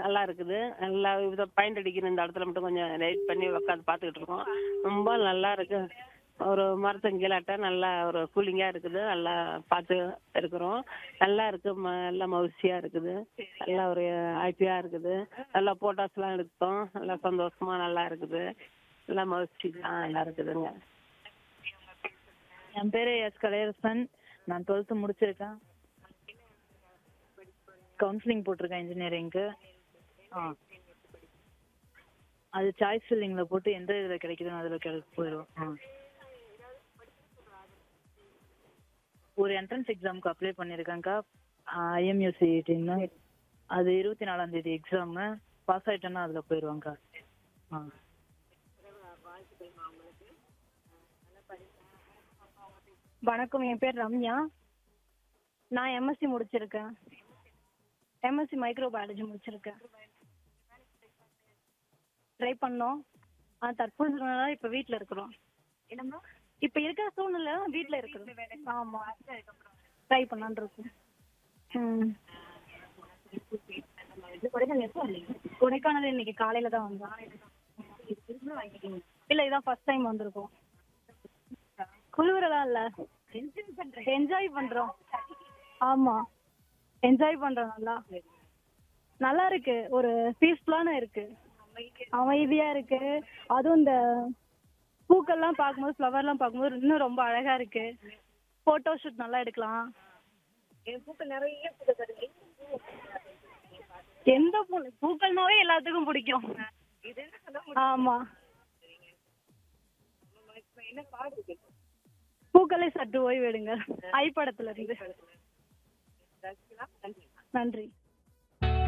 நல்லா இருக்குது நல்லா இதை பாயிண்ட் அடிக்கிற இந்த இடத்துல மட்டும் கொஞ்சம் லைட் பண்ணி உட்காந்து பார்த்துக்கிட்டு இருக்கோம் ரொம்ப நல்லா இருக்கு ஒரு மரத்தின் கீழாட்ட நல்லா ஒரு கூலிங்காக இருக்குது நல்லா பார்த்து இருக்கிறோம் நல்லா இருக்கு ம நல்லா மகிழ்ச்சியாக இருக்குது நல்லா ஒரு ஹாப்பியாக இருக்குது நல்லா ஃபோட்டோஸ்லாம் எடுத்தோம் நல்லா சந்தோஷமா நல்லா இருக்குது நல்லா மகிழ்ச்சி தான் நல்லா இருக்குதுங்க என் பேரு எஸ் கலையரசன் நான் டுவெல்த்து முடிச்சிருக்கேன் கவுன்சிலிங் போட்டிருக்கேன் இன்ஜினியரிங்க்கு ஆ அது சாய்ஸ் ஃபில்லிங்ல போட்டு எந்த இதில் கிடைக்குதுன்னு அதில் கிடை போயிடும் ஆ ஒரு என்ட்ரன்ஸ் எக்ஸாமுக்கு அப்ளை பண்ணியிருக்கேன்க்கா ஐஎம்யூசிடின்னு அது இருபத்தி நாலாம் தேதி எக்ஸாமு பாஸ் ஆயிட்டேன்னா அதில் போயிடுவாங்க்கா ஆ வணக்கம் என் பேர் ரம்யா நான் எம்எஸ்சி முடிச்சிருக்கேன் எம்எஸ்சி மைக்ரோ பயாலஜி முடிச்சிருக்கேன் ட்ரை பண்ணோம் ஆ தற்போது சூழ்நிலை இப்போ வீட்டில் இருக்கிறோம் இப்போ இருக்கிற சூழ்நிலை வீட்டில் இருக்கிறோம் ஆமாம் ட்ரை பண்ணலான்னு இருக்கோம் ம் கொடைக்கானல் இன்னைக்கு காலையில தான் வந்தோம் இல்ல இதான் ஃபர்ஸ்ட் டைம் வந்திருக்கோம் குளிரெல்லாம் இல்ல என்ஜாய் பண்றோம் ஆமா என்ஜாய் பண்றோம் நல்லா நல்லா இருக்கு ஒரு பீஸ்ஃபுல்லான இருக்கு அமைதியா இருக்கு அதுவும் இந்த பூக்கள்லாம் பார்க்கும்போது ஃப்ளவர்லாம் பார்க்கும்போது இன்னும் ரொம்ப அழகா இருக்கு போட்டோ ஷூட் நல்லா எடுக்கலாம் எந்த பூ பூக்கள்னாவே எல்லாத்துக்கும் பிடிக்கும் ஆமா பூக்களை சற்று ஓய்வெடுங்க ஐ படத்துல இருந்து நன்றி